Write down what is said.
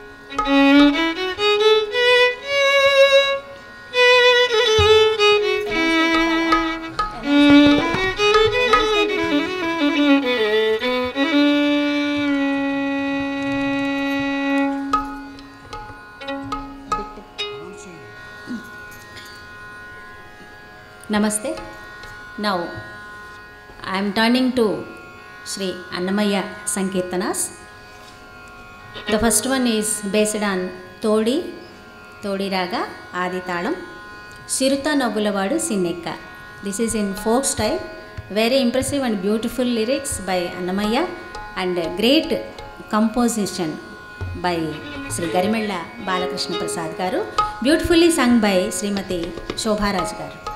Namaste. Now I am turning to Sri Annamaya Sankirtanas. The first one is based on Todi, Todi Raga, Adi Talam, Siruta Nogulawadu Sinekka. This is in folk style, very impressive and beautiful lyrics by Annamaya and great composition by Sri Garimella Balakrishna Prasad garu, beautifully sung by Srimati Shobharaj garu.